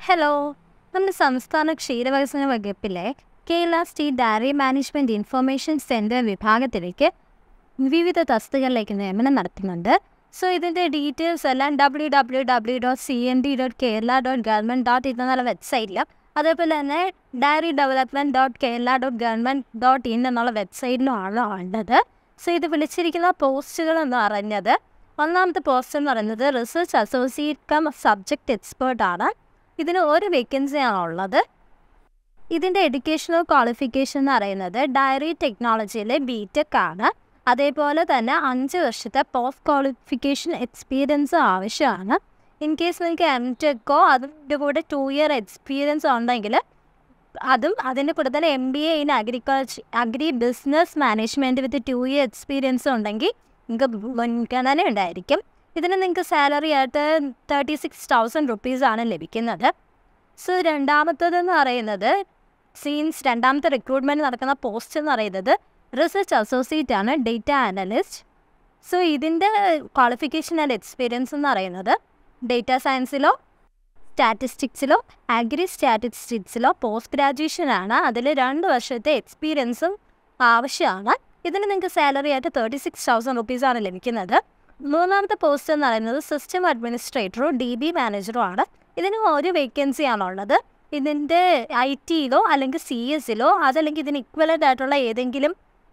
hello നമ്മുടെ സംസ്ഥാന ക്ഷീരവികസന വകുപ്പിലെ Kerala state dairy management information centre വിഭാഗത്തിലേക്ക് വിവിധ തസ്തികകളിലേക്ക് നിയമനം നടത്തുന്നുണ്ട് സോ ഇതിൻ്റെ ഡീറ്റെയിൽസ് എല്ലാം W W W dot C M D dot Kerala dot government dot in എന്നുള്ള വെബ്സൈറ്റിലും അതേപോലെ തന്നെ dairy development dot Kerala dot government dot in എന്നുള്ള വെബ്സൈറ്റിലുമാണ് ഉള്ളത് സോ ഇത് വിളിച്ചിരിക്കുന്ന പോസ്റ്റുകൾ എന്ന് പറഞ്ഞത് ഒന്നാമത്തെ പോസ്റ്റ് എന്ന് പറയുന്നത് research associate cum subject expert ആണ് ഇതിന് ഒരു വേക്കൻസിയാണ് ഉള്ളത് ഇതിൻ്റെ എഡ്യൂക്കേഷണൽ ക്വാളിഫിക്കേഷൻ എന്ന് പറയുന്നത് ഡയറി ടെക്നോളജിയിലെ ബി ടെക് ആണ് അതേപോലെ തന്നെ അഞ്ച് വർഷത്തെ പോസ്റ്റ് ക്വാളിഫിക്കേഷൻ എക്സ്പീരിയൻസ് ആവശ്യമാണ് ഇൻ കേസ് നിങ്ങൾക്ക് എം ടെക്കോ അതിൻ്റെ കൂടെ ടു ഇയർ എക്സ്പീരിയൻസ് ഉണ്ടെങ്കിൽ അതും അതിൻ്റെ കൂടെ തന്നെ M B A in agriculture agri business management with two year experience ഉണ്ടെങ്കിൽ നിങ്ങൾക്ക് മുൻഗണന ഉണ്ടായിരിക്കും ഇതിന് നിങ്ങൾക്ക് സാലറി ആയിട്ട് തേർട്ടി സിക്സ് തൗസൻഡ് റുപ്പീസാണ് ലഭിക്കുന്നത് സോ രണ്ടാമത്തതെന്ന് പറയുന്നത് സീൻസ് രണ്ടാമത്തെ റിക്രൂട്ട്മെൻറ്റ് നടക്കുന്ന പോസ്റ്റ് എന്ന് പറയുന്നത് റിസർച്ച് അസോസിയേറ്റ് ആണ് ഡേറ്റ അനലിസ്റ്റ് സോ ഇതിൻ്റെ ക്വാളിഫിക്കേഷൻ ആൻഡ് എക്സ്പീരിയൻസ് എന്ന് പറയുന്നത് ഡേറ്റ സയൻസിലോ സ്റ്റാറ്റിസ്റ്റിക്സിലോ അഗ്രി സ്റ്റാറ്റിസ്റ്റിക്സിലോ പോസ്റ്റ് ഗ്രാജുവേഷൻ ആണ് അതിൽ രണ്ട് വർഷത്തെ എക്സ്പീരിയൻസും ആവശ്യമാണ് ഇതിന് നിങ്ങൾക്ക് സാലറി ആയിട്ട് തേർട്ടി സിക്സ് തൗസൻഡ് റുപ്പീസാണ് ലഭിക്കുന്നത് മൂന്നാമത്തെ പോസ്റ്റ് എന്ന് പറയുന്നത് സിസ്റ്റം അഡ്മിനിസ്ട്രേറ്ററോ ഡി ബി മാനേജറോ ആണ് ഇതിന് ഒരു വേക്കൻസി ആണുള്ളത് ഇതിൻ്റെ ഐ ടിയിലോ അല്ലെങ്കിൽ സി എസിലോ അതല്ലെങ്കിൽ ഇതിന് ഇക്വലൻ്റ് ആയിട്ടുള്ള ഏതെങ്കിലും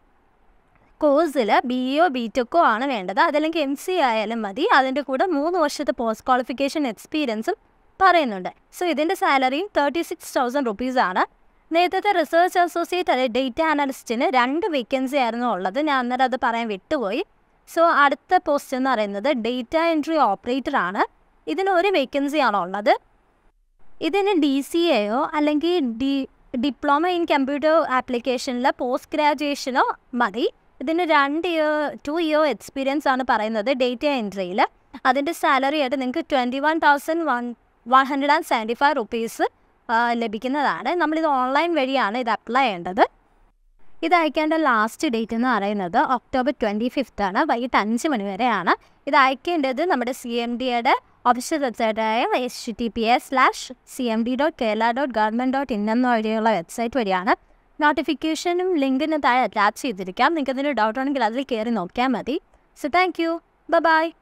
കോഴ്സിൽ ബി എയോ ബി ടെക്കോ ആണ് വേണ്ടത് അതല്ലെങ്കിൽ എം സി ആയാലും മതി അതിൻ്റെ കൂടെ മൂന്ന് വർഷത്തെ പോസ്റ്റ് ക്വാളിഫിക്കേഷൻ എക്സ്പീരിയൻസും പറയുന്നുണ്ട് സോ ഇതിൻ്റെ സാലറിയും തേർട്ടി സിക്സ് തൗസൻഡ് റുപ്പീസാണ് നേരത്തെ റിസർച്ച് അസോസിയേറ്റ് അല്ലെ ഡേറ്റ അനലിസ്റ്റിന് രണ്ട് വേക്കൻസി ആയിരുന്നു ഉള്ളത് ഞാൻ അന്നേരം അത് പറയാൻ വിട്ടുപോയി സോ അടുത്ത പോസ്റ്റ് എന്ന് പറയുന്നത് ഡേറ്റ എൻട്രി ഓപ്പറേറ്റർ ആണ് ഇതിന് ഒരു വേക്കൻസി ആണ് ഉള്ളത് ഇതിന് ഡി സി എയോ അല്ലെങ്കിൽ ഡി ഡിപ്ലോമ ഇൻ കമ്പ്യൂട്ടർ ആപ്ലിക്കേഷനിൽ പോസ്റ്റ് ഗ്രാജുവേഷനോ മതി ഇതിന് രണ്ട് ഇയർ ടു ഇയർ എക്സ്പീരിയൻസ് ആണ് പറയുന്നത് ഡേറ്റ എൻട്രിയിൽ അതിൻ്റെ സാലറി ആയിട്ട് നിങ്ങൾക്ക് twenty one thousand one one hundred and seventy five rupees ലഭിക്കുന്നതാണ് നമ്മളിത് ഓൺലൈൻ വഴിയാണ് ഇത് അപ്ലൈ ചെയ്യേണ്ടത് ഇത് അയക്കേണ്ട ലാസ്റ്റ് ഡേറ്റ് എന്ന് പറയുന്നത് ഒക്ടോബർ ട്വൻറ്റി ഫിഫ്ത്ത് ആണ് വൈകിട്ട് അഞ്ച് മണി വരെയാണ് ഇത് അയക്കേണ്ടത് നമ്മുടെ സി എം ഡിയുടെ ഒഫീഷ്യൽ വെബ്സൈറ്റായ H T P S slash C M D dot Kerala dot government dot in എന്ന വഴിയുള്ള വെബ്സൈറ്റ് വഴിയാണ് നോട്ടിഫിക്കേഷനും ലിങ്കിന് താഴെ അറ്റാച്ച് ചെയ്തിരിക്കാം നിങ്ങൾക്ക് എന്തെങ്കിലും ഡൗട്ട് ഉണ്ടെങ്കിൽ അതിൽ കയറി നോക്കിയാൽ മതി സോ താങ്ക് യു ബൈ